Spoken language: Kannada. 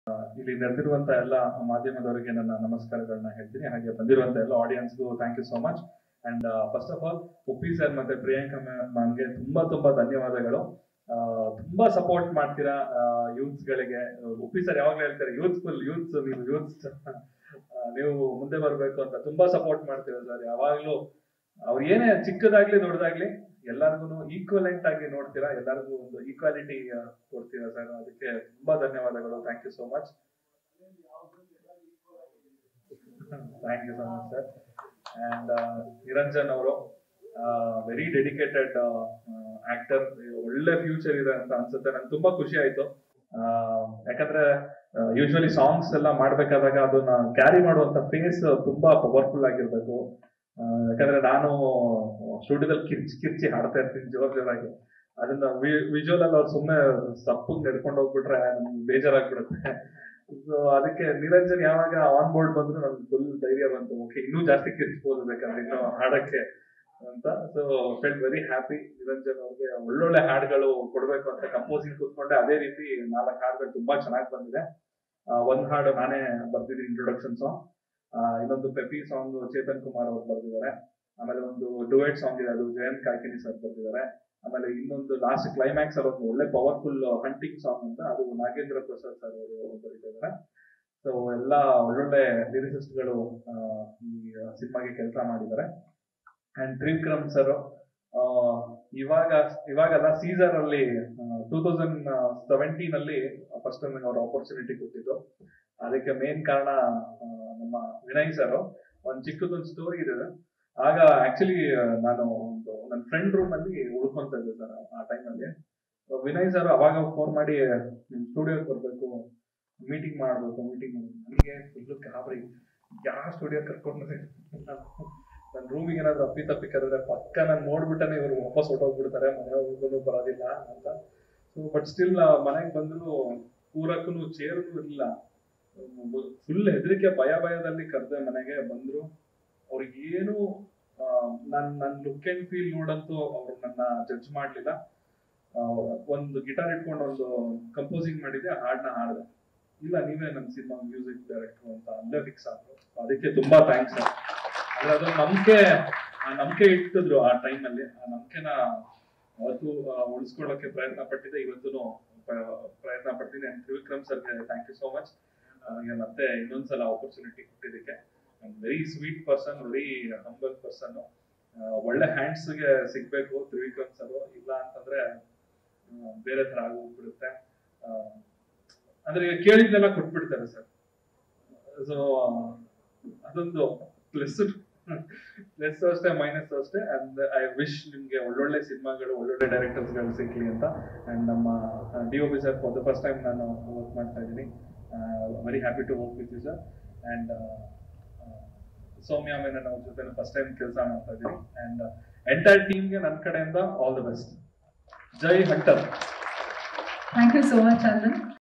ಇಲ್ಲಿ ನಡೆದಿರುವಂತ ಎಲ್ಲ ಮಾಧ್ಯಮದವರಿಗೆ ನನ್ನ ನಮಸ್ಕಾರಗಳನ್ನ ಹೇಳ್ತೀನಿ ಹಾಗೆ ಬಂದಿರುವಂತ ಎಲ್ಲ ಆಡಿಯನ್ಸ್ಗೂ thank you so much and first of all Uppi sir ಮತ್ತೆ ಪ್ರಿಯಾಂಕಾ ಮ್ಯಾಮ್ಗೆ ತುಂಬಾ ತುಂಬಾ ಧನ್ಯವಾದಗಳು ಆ, ತುಂಬಾ ಸಪೋರ್ಟ್ ಮಾಡ್ತೀರಾ ಯೂತ್ಸ್ ಗಳಿಗೆ ಉಪ್ಪಿ ಸರ್ ಯಾವಾಗ್ಲೂ ಹೇಳ್ತಾರೆ ಯೂತ್ಫುಲ್ ಯೂತ್ಸ್ ನೀವು ಯೂತ್ಸ್ ನೀವು ಮುಂದೆ ಬರ್ಬೇಕು ಅಂತ ತುಂಬಾ ಸಪೋರ್ಟ್ ಮಾಡ್ತೀರಾ ಸರ್ ಯಾವಾಗ್ಲೂ ಅವ್ರು ಏನೇ ಚಿಕ್ಕದಾಗ್ಲಿ ದೊಡ್ಡದಾಗ್ಲಿ ಎಲ್ಲರಿಗೂ ಈಕ್ವಲೆಂಟ್ ಆಗಿ ನೋಡ್ತೀರಾ ಎಲ್ಲರಿಗೂ ಒಂದು ಈಕ್ವಾಲಿಟಿ ಕೊಡ್ತೀರಾ ಸರ್ ಅದಕ್ಕೆ ತುಂಬಾ ಧನ್ಯವಾದಗಳು thank you so much thank you so much sir and Niranjan ಅವರು ವೆರಿ ಡೆಡಿಕೇಟೆಡ್ ಆಕ್ಟರ್ ಒಳ್ಳೆ ಫ್ಯೂಚರ್ ಇದೆ ಅಂತ ಅನ್ಸುತ್ತೆ ನಂಗೆ ತುಂಬಾ ಖುಷಿ ಆಯ್ತು ಆ, ಯಾಕಂದ್ರೆ ಯೂಶುವಲಿ ಸಾಂಗ್ಸ್ ಎಲ್ಲ ಮಾಡ್ಬೇಕಾದಾಗ ಅದನ್ನ ಕ್ಯಾರಿ ಮಾಡುವಂತ ಫೇಸ್ ತುಂಬಾ ಪವರ್ಫುಲ್ ಆಗಿರ್ಬೇಕು ಆ, ಯಾಕಂದ್ರೆ ನಾನು ಸ್ಟುಡಿಯೋದಲ್ಲಿ ಕಿರ್ಚಿ ಕಿರ್ಚಿ ಹಾಡ್ತಾ ಇರ್ತೀನಿ ಜೋರ್ ಜೋರಾಗಿ ಅದನ್ನ ವಿಜುವಲ್ ಅಲ್ಲಿ ಅವ್ರು ಸುಮ್ಮನೆ ಸಪ್ಪಗ್ ನಡ್ಕೊಂಡು ಹೋಗ್ಬಿಟ್ರೆ ನಮ್ಗೆ ಬೇಜಾರಾಗ್ಬಿಡುತ್ತೆ ಸೊ ಅದಕ್ಕೆ ನಿರಂಜನ್ ಯಾವಾಗ ಆನ್ ಬೋರ್ಡ್ ಬಂದ್ರು ನನ್ಗೆ ಫುಲ್ ಧೈರ್ಯ ಬಂತು ಓಕೆ ಇನ್ನೂ ಜಾಸ್ತಿ ಕಿರ್ಚ್ಬೋದು ಬೇಕಾದ್ರೆ ಇನ್ನು ಹಾಡಕ್ಕೆ ಅಂತ so feel very happy Niranjan ಅವ್ರಿಗೆ ಒಳ್ಳೊಳ್ಳೆ ಹಾಡುಗಳು ಕೊಡ್ಬೇಕು ಅಂತ ಕಂಪೋಸಿಂಗ್ ಕೂತ್ಕೊಂಡೆ ಅದೇ ರೀತಿ ನಾಲ್ಕು ಹಾಡುಗಳು ತುಂಬಾ ಚೆನ್ನಾಗಿ ಬಂದಿದೆ ಆ, ಒಂದ್ ಹಾಡು ನಾನೇ ಬರ್ದಿದ್ದೀನಿ ಇಂಟ್ರೊಡಕ್ಷನ್ ಸಾಂಗ್ ಇನ್ನೊಂದು ಪೆಪಿ ಸಾಂಗ್ ಚೇತನ್ ಕುಮಾರ್ ಅವ್ರು ಬರ್ದಿದ್ದಾರೆ ಆಮೇಲೆ ಒಂದು ಡುಯೆಟ್ ಸಾಂಗ್ ಇದೆ ಅದು ಜಯಂತ್ ಕಾಕಿನಿ ಸರ್ ಬರ್ದಿದ್ದಾರೆ ಆಮೇಲೆ ಇನ್ನೊಂದು ಲಾಸ್ಟ್ ಕ್ಲೈಮ್ಯಾಕ್ಸ್ ಅಲ್ಲಿ ಒಂದು ಒಳ್ಳೆ ಪವರ್ಫುಲ್ ಹಂಟಿಂಗ್ ಸಾಂಗ್ ಅಂತ ಅದು ನಾಗೇಂದ್ರ ಪ್ರಸಾದ್ ಸರ್ ಅವರು ಬರೀತಿದ್ದಾರೆ ಸೊ ಎಲ್ಲ ಒಳ್ಳೊಳ್ಳೆ ಲಿರಿಸಿಸ್ಟ್ ಗಳು ಆ, ಈ ಸಿನಿಮಾಗೆ ಕೆಲಸ ಮಾಡಿದ್ದಾರೆ ಅಂಡ್ ತ್ರಿವಿಕ್ರಮ್ ಸರ್ ಇವಾಗ ಇವಾಗಲ್ಲ ಸೀಸರ್ ಅಲ್ಲಿ ಟೂ ತೌಸಂಡ್ ಸೆವೆಂಟೀನ್ ಅಲ್ಲಿ ಫಸ್ಟ್ ಟೈಮ್ ಅವ್ರ ಆಪರ್ಚುನಿಟಿ ಕೊಟ್ಟಿದ್ದು ಅದಕ್ಕೆ ಮೇನ್ ಕಾರಣ ಆ, ನಮ್ಮ ವಿನಯ್ ಸರ್ ಒಂದ್ ಚಿಕ್ಕದೊಂದು ಸ್ಟೋರಿ ಇದೆ ಆಗ ಆಕ್ಚುಲಿ ನಾನು ಒಂದು ನನ್ನ ಫ್ರೆಂಡ್ ರೂಮ್ ಅಲ್ಲಿ ಉಳ್ಕೊಂತ ಇದ್ದೆ ಸರ್ ಆ time ಅಲ್ಲಿ ವಿನಯ್ ಸರ್ ಅವಾಗ ಫೋನ್ ಮಾಡಿ ನಿಮ್ ಸ್ಟುಡಿಯೋಗೆ ಬರ್ಬೇಕು ಮೀಟಿಂಗ್ ಮಾಡ್ಬೇಕು ಮೀಟಿಂಗ್ ನನಗೆ ಫುಲ್ ಗಾಬರಿ ಯಾವ ಸ್ಟುಡಿಯೋ ಕರ್ಕೊಂಡು ನನ್ನ ರೂಮಿಗೆ ಏನಾದ್ರು ಅಪ್ಪಿ ತಪ್ಪಿ ಕರೆದ್ರೆ ಪಕ್ಕ ನಾನು ನೋಡ್ಬಿಟ್ಟನೆ ಇವರು ವಾಪಸ್ ಹೊಟ್ಟೋಗ್ಬಿಡ್ತಾರೆ ಮನೆಯವ್ರಿಗೂ ಬರೋದಿಲ್ಲ ಅಂತ ಸೊ ಬಟ್ ಸ್ಟಿಲ್ ಮನೆಗೆ ಬಂದ್ರು ಕೂರಕ್ಕೂ ಚೇರು ಇರಲಿಲ್ಲ ಫುಲ್ ಹೆದರಿಕೆ ಭಯ ಭಯದಲ್ಲಿ ಕರೆದೆ ಮನೆಗೆ ಬಂದ್ರು ಅವ್ರಿಗೆ ಏನು ನನ್ ನನ್ ಲುಕ್ ಅಂಡ್ ಫೀಲ್ ನೋಡಂತೂ ಅವ್ರು ನನ್ನ ಜಡ್ಜ್ ಮಾಡ್ಲಿಲ್ಲ ಆ, ಒಂದು ಗಿಟಾರ್ ಇಟ್ಕೊಂಡು ಒಂದು ಕಂಪೋಸಿಂಗ್ ಮಾಡಿದೆ ಹಾಡ್ನ ಹಾಡ್ದೆ ಇಲ್ಲ ನೀವೇ ನನ್ನ ಸಿನಿಮಾ ಮ್ಯೂಸಿಕ್ ಡೈರೆಕ್ಟರ್ ಅಂತ ಅಲ್ಲೇ ಫಿಕ್ಸ್ ಆದ್ರು ಅದಕ್ಕೆ ತುಂಬಾ ಥ್ಯಾಂಕ್ಸ್ ಅಂದ್ರೆ ಅದು ನಂಬಿಕೆ ಆ ನಂಬಿಕೆ ಇಟ್ಟಿದ್ರು ಆ ಟೈಮ್ ಅಲ್ಲಿ ಆ ನಂಬಿಕೆನ ಅವತ್ತು ಆ, ಉಳಿಸ್ಕೊಳ್ಳೋಕೆ ಪ್ರಯತ್ನ ಪಟ್ಟಿದ್ದೆ ಇವತ್ತು ಪ್ರಯತ್ನ ಪಡ್ತೀನಿ ಅಂಡ್ ತ್ರಿವಿಕ್ರಮ್ ಸರ್ಗೆ ಥ್ಯಾಂಕ್ ಯು ಸೋ ಮಚ್ ನನಗೆ ಮತ್ತೆ ಇನ್ನೊಂದ್ಸಲ ಆಪರ್ಚುನಿಟಿ ಕೊಟ್ಟಿದ್ದಕ್ಕೆ very sweet person very humble person ಒಳ್ಳೆ ಹ್ಯಾಂಡ್ಸ್ ಗೆ ಸಿಗ್ಬೇಕು ತ್ರಿವಿಕ್ರಮ್ ಸರ್ ಇಲ್ಲ ಅಂತಂದ್ರೆ ಆ, ಬೇರೆ ತರ ಆಗೋಗ್ಬಿಡುತ್ತೆ ಆ, ಅಂದ್ರೆ ಈಗ ಕೇಳಿದ್ನೆಲ್ಲ ಕೊಟ್ಬಿಡ್ತಾರೆ ಸರ್ ಸೊ ಅದೊಂದು ಪ್ಲಸ್ ಪ್ಲಸ್ ಅಷ್ಟೇ ಮೈನಸ್ ಅಷ್ಟೇ ಅಂಡ್ ಐ ವಿಶ್ ನಿಮ್ಗೆ ಒಳ್ಳೊಳ್ಳೆ ಸಿನಿಮಾಗಳು ಒಳ್ಳೊಳ್ಳೆ ಡೈರೆಕ್ಟರ್ಸ್ ಗಳು ಸಿಗ್ಲಿ ಅಂತ ಅಂಡ್ ನಮ್ಮ D O B sir for the first time ನಾನು ವರ್ಕ್ ಮಾಡ್ತಾ ಇದ್ದೀನಿ very happy to work with you sir and Soumya Menon ಅವ್ರ ಜೊತೆ ಫಸ್ಟ್ ಟೈಮ್ ಕೆಲಸ ಮಾಡ್ತಾ ಇದ್ದೀನಿ ಅಂಡ್ ಎಂಟೈರ್ ಟೀಮ್ಗೆ ನನ್ನ ಕಡೆಯಿಂದ ಆಲ್ ದ ಬೆಸ್ಟ್ ಜೈ hunter Thank you so much, Chandan.